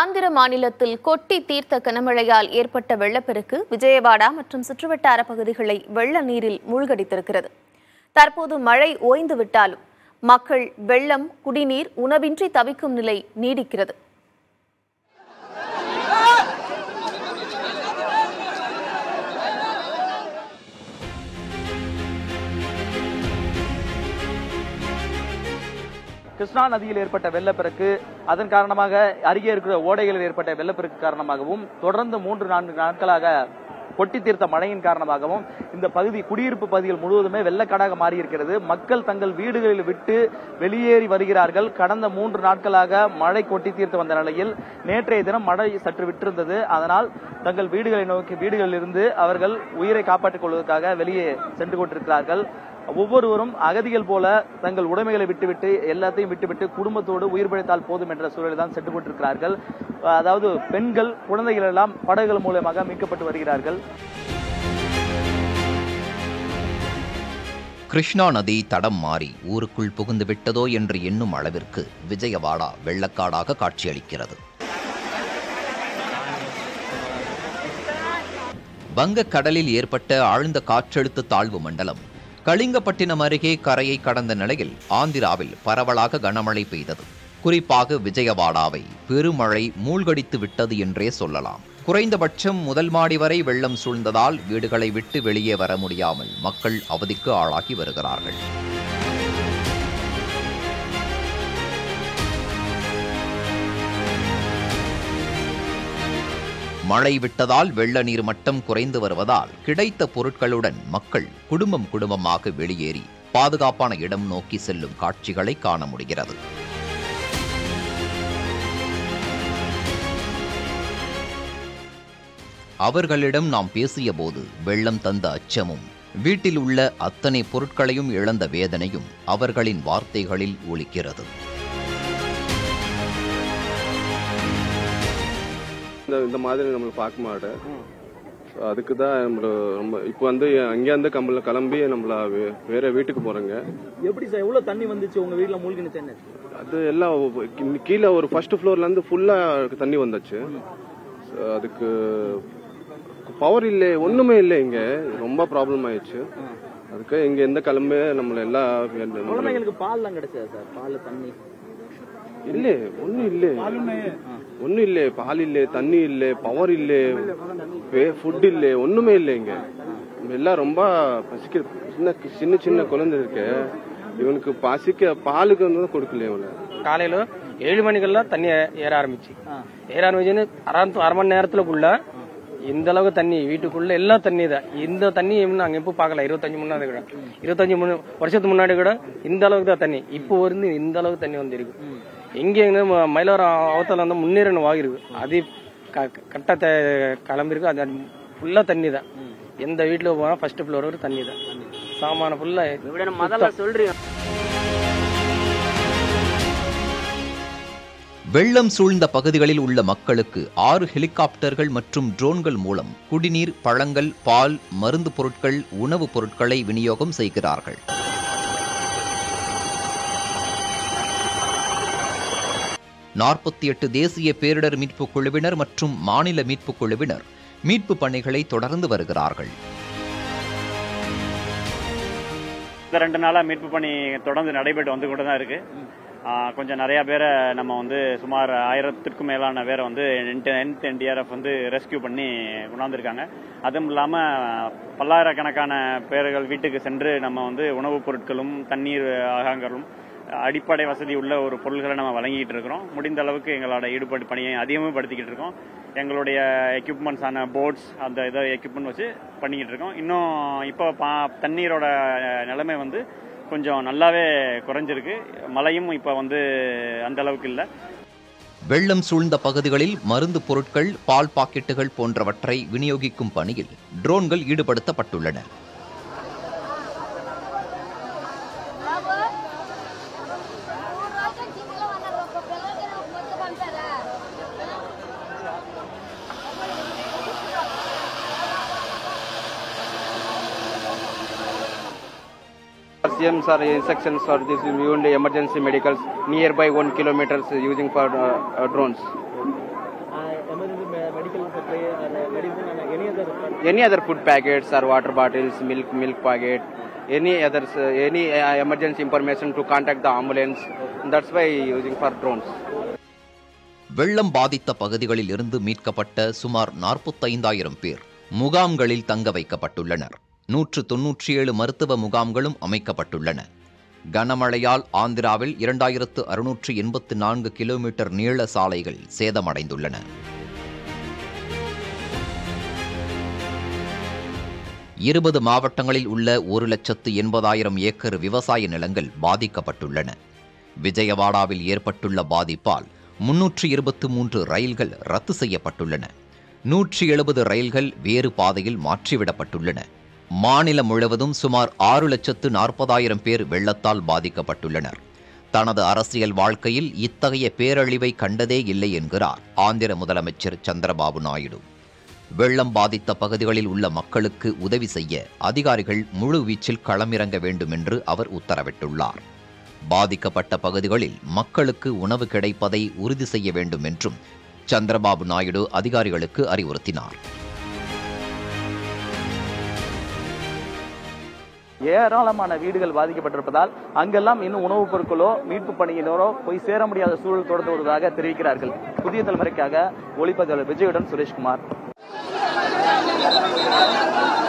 ஆந்திர மாநிலத்தில் கொட்டி தீர்த்த கனமழையால் ஏற்பட்ட வெள்ளப்பெருக்கு விஜயவாடா மற்றும் சுற்றுவட்டார பகுதிகளை வெள்ள நீரில் மூழ்கடித்திருக்கிறது தற்போது மழை ஓய்ந்து விட்டாலும் மக்கள் வெள்ளம் குடிநீர் உணவின்றி தவிக்கும் நிலை நீடிக்கிறது கிருஷ்ணா நதியில் ஏற்பட்ட வெள்ளப்பெருக்கு அதன் காரணமாக அருகே இருக்கிற ஓடைகளில் ஏற்பட்ட வெள்ளப்பெருக்கு காரணமாகவும் தொடர்ந்து மூன்று நான்கு நாட்களாக கொட்டி தீர்த்த மழையின் காரணமாகவும் இந்த பகுதி குடியிருப்பு பகுதிகள் முழுவதுமே வெள்ளக்காடாக மாறியிருக்கிறது மக்கள் தங்கள் வீடுகளில் விட்டு வெளியேறி வருகிறார்கள் கடந்த மூன்று நாட்களாக மழை கொட்டி தீர்த்து வந்த நிலையில் நேற்றைய தினம் மழை சற்று விட்டிருந்தது அதனால் தங்கள் வீடுகளை நோக்கி வீடுகளில் இருந்து அவர்கள் உயிரை காப்பாற்றிக் கொள்வதற்காக வெளியே சென்று கொண்டிருக்கிறார்கள் ஒவ்வொருவரும் அகதிகள் போல தங்கள் உடைமைகளை விட்டுவிட்டு எல்லாத்தையும் விட்டுவிட்டு குடும்பத்தோடு உயிர் பிழைத்தால் போதும் என்ற சூழலில் தான் சென்று கொண்டிருக்கிறார்கள் அதாவது பெண்கள் குழந்தைகள் எல்லாம் படகுகள் மூலமாக மீட்கப்பட்டு வருகிறார்கள் கிருஷ்ணா நதி தடம் மாறி ஊருக்குள் புகுந்து விட்டதோ என்று எண்ணும் அளவிற்கு விஜயவாடா வெள்ளக்காடாக காட்சியளிக்கிறது வங்கக்கடலில் ஏற்பட்ட ஆழ்ந்த காற்றழுத்த தாழ்வு மண்டலம் கலிங்கப்பட்டினம் அருகே கரையை கடந்த நிலையில் ஆந்திராவில் பரவலாக கனமழை பெய்தது குறிப்பாக விஜயவாடாவை பெருமழை மூழ்கடித்து விட்டது என்றே சொல்லலாம் குறைந்தபட்சம் முதல் மாடி வரை வெள்ளம் சூழ்ந்ததால் வீடுகளை விட்டு வெளியே வர முடியாமல் மக்கள் அவதிக்கு ஆளாகி வருகிறார்கள் மழை விட்டதால் வெள்ள நீர் மட்டம் குறைந்து வருவதால் கிடைத்த பொருட்களுடன் மக்கள் குடும்பம் குடும்பமாக வெளியேறி பாதுகாப்பான இடம் நோக்கி செல்லும் காட்சிகளை காண முடிகிறது அவர்களிடம் நாம் பேசியபோது வெள்ளம் தந்த அச்சமும் வீட்டில் உள்ள அத்தனை பொருட்களையும் இழந்த வேதனையும் அவர்களின் வார்த்தைகளில் ஒலிக்கிறது இந்த இந்த மாதிரி நம்மளை பார்க்க மாட்டேன் So, அதுக்கு தான் நம்மள ரொம்ப இப்போ வந்து அங்கேருந்து கம்பல கிளம்பி நம்மள வே- வேற வீட்டுக்கு போறோங்க எப்படி சார் எவ்வளவு தண்ணி வந்துச்சு உங்க வீட்டுல மூழ்கினுச்சு என்ன அது எல்லாம் ஒவ்வொ- கீ- கீழே ஒரு ஃபர்ஸ்ட் ஃப்ளோர்ல இருந்து ஃபுல்லா தண்ணி வந்துச்சு So, அதுக்கு பவர் இல்லை ஒண்ணுமே இல்லை இங்க ரொம்ப ப்ராப்ளம் ஆயிடுச்சு அதுக்கு இங்க எந்த கிளம்பு நம்மள எல்லாம் குழந்தைங்களுக்கு பால் எல்லாம் கிடைச்சதா சார் பால் தண்ணி இல்ல ஒண்ணும் இல்ல ஒண்ணும் இல்ல பால் இல்ல தண்ணி இல்ல பவர் இல்ல ஃபுட் இல்ல ஒண்ணுமே இல்ல இங்க நம்ம எல்லாம் ரொம்ப பசிக்க சின்ன சின்ன சின்ன குழந்தை இருக்கு இவனுக்கு பசிக்க பாலுக்கு வந்து கொடுக்கல இவனை காலையில ஏழு மணிக்கெல்லாம் தண்ணி ஏற ஆரம்பிச்சு ஏற ஆரம்பிச்சுன்னு அரை அரை மணி நேரத்துலக்குள்ள இந்த அளவுக்கு தண்ணி வீட்டுக்குள்ள எல்லாம் தண்ணி தான் இந்த தண்ணி இன்னும் நாங்க எப்போ பார்க்கல இருபத்தஞ்சு முன்னாடி கூட இருபத்தஞ்சு முன்னு வருஷத்துக்கு முன்னாடி கூட இந்த அளவுக்கு தான் தண்ணி இப்போ வந்து இந்த அளவுக்கு தண்ணி வந்திருக்கு எங்க எங்க ம- மயிலாரம் அவத்தல வந்து முன்னேறணும் ஆகிருக்கு அது கட்ட கிளம்பிருக்கு அது ஃபுல்லா தண்ணி தான் எந்த வீட்டுல போனா ஃபர்ஸ்ட் ஃப்ளோர் வரை தண்ணி தான் சாமான ஃபுல்லா முதல்ல சொல்றீங்க வெள்ளம் சூழ்ந்த பகுதிகளில் உள்ள மக்களுக்கு ஆறு ஹெலிகாப்டர்கள் மற்றும் ட்ரோன்கள் மூலம் குடிநீர் பழங்கள் பால் மருந்து பொருட்கள் உணவுப் பொருட்களை விநியோகம் செய்கிறார்கள் நாற்பத்தி எட்டு தேசிய பேரிடர் மீட்புக் குழுவினர் மற்றும் மாநில மீட்புக் குழுவினர் மீட்பு பணிகளை தொடர்ந்து வருகிறார்கள் இந்த ரெண்டு நாளா மீட்பு பணி தொடர்ந்து நடைபெற்று வந்து கொண்டு தான் இருக்கு ஆ, கொஞ்சம் நிறைய பேரை நம்ம வந்து சுமார் ஆயிரத்திற்கும் மேலான பேரை வந்து என்த் என்டிஆர்எஃப் வந்து ரெஸ்கியூ பண்ணி கொண்டாந்துருக்காங்க அதுவும் இல்லாம பல்லாயிரக்கணக்கான பேர்கள் வீட்டுக்கு சென்று நம்ம வந்து உணவுப் பொருட்களும் தண்ணீர் ஆகாங்களும் அடிப்படை வசதி உள்ள ஒரு பொருள்களை நம்ம வழங்கிட்டு இருக்கிறோம் முடிந்த அளவுக்கு எங்களோட ஈடுபாடு பணியை அதிகமாக படுத்திக்கிட்டு இருக்கோம் எங்களுடைய எக்யூப்மெண்ட்ஸான போட்ஸ் அந்த இதை எக்யூப்மெண்ட் வச்சு பண்ணிக்கிட்டு இருக்கோம் இன்னும் இப்போ பா தண்ணீரோட நிலைமை வந்து கொஞ்சம் நல்லாவே குறைஞ்சிருக்கு மழையும் இப்போ வந்து அந்த அளவுக்கு இல்லை வெள்ளம் சூழ்ந்த பகுதிகளில் மருந்து பொருட்கள் பால் பாக்கெட்டுகள் போன்றவற்றை விநியோகிக்கும் பணியில் ட்ரோன்கள் ஈடுபடுத்தப்பட்டுள்ளன CMs or instructions for this only emergency medicals nearby one kilometers using for uh, uh, drones. any other food packets or water bottles, milk, milk packet, any others, uh, any uh, emergency information to contact the ambulance. That's why using for drones. வெள்ளம் பாதித்த பகுதிகளில் இருந்து மீட்கப்பட்ட சுமார் நாற்பத்தைந்தாயிரம் பேர் முகாம்களில் தங்க வைக்கப்பட்டுள்ளனர் நூற்று தொன்னூற்றி ஏழு மருத்துவ முகாம்களும் அமைக்கப்பட்டுள்ளன கனமழையால் ஆந்திராவில் இரண்டாயிரத்து அறுநூற்று எண்பத்து நான்கு கிலோமீட்டர் நீள சாலைகள் சேதமடைந்துள்ளன இருபது மாவட்டங்களில் உள்ள ஒரு லட்சத்து எண்பதாயிரம் ஏக்கர் விவசாய நிலங்கள் பாதிக்கப்பட்டுள்ளன விஜயவாடாவில் ஏற்பட்டுள்ள பாதிப்பால் முன்னூற்று இருபத்து மூன்று ரயில்கள் ரத்து செய்யப்பட்டுள்ளன நூற்றி எழுபது ரயில்கள் வேறு பாதையில் மாற்றிவிடப்பட்டுள்ளன மாநிலம் முழுவதும் சுமார் ஆறு லட்சத்து நாற்பதாயிரம் பேர் வெள்ளத்தால் பாதிக்கப்பட்டுள்ளனர் தனது அரசியல் வாழ்க்கையில் இத்தகைய பேரழிவை கண்டதே இல்லை என்கிறார் ஆந்திர முதலமைச்சர் சந்திரபாபு நாயுடு வெள்ளம் பாதித்த பகுதிகளில் உள்ள மக்களுக்கு உதவி செய்ய அதிகாரிகள் முழு வீச்சில் களமிறங்க வேண்டும் என்று அவர் உத்தரவிட்டுள்ளார் பாதிக்கப்பட்ட பகுதிகளில் மக்களுக்கு உணவு கிடைப்பதை உறுதி செய்ய வேண்டும் என்றும் சந்திரபாபு நாயுடு அதிகாரிகளுக்கு அறிவுறுத்தினார் ஏராளமான வீடுகள் பாதிக்கப்பட்டிருப்பதால் அங்கெல்லாம் இன்னும் உணவுப் பொருட்களோ மீட்பு பணியினரோ போய் சேர முடியாத சூழல் தொடர்ந்து வருவதாக தெரிவிக்கிறார்கள் புதிய தலைமுறைக்காக ஒளிப்பதிவாளர் விஜயுடன் சுரேஷ்குமார்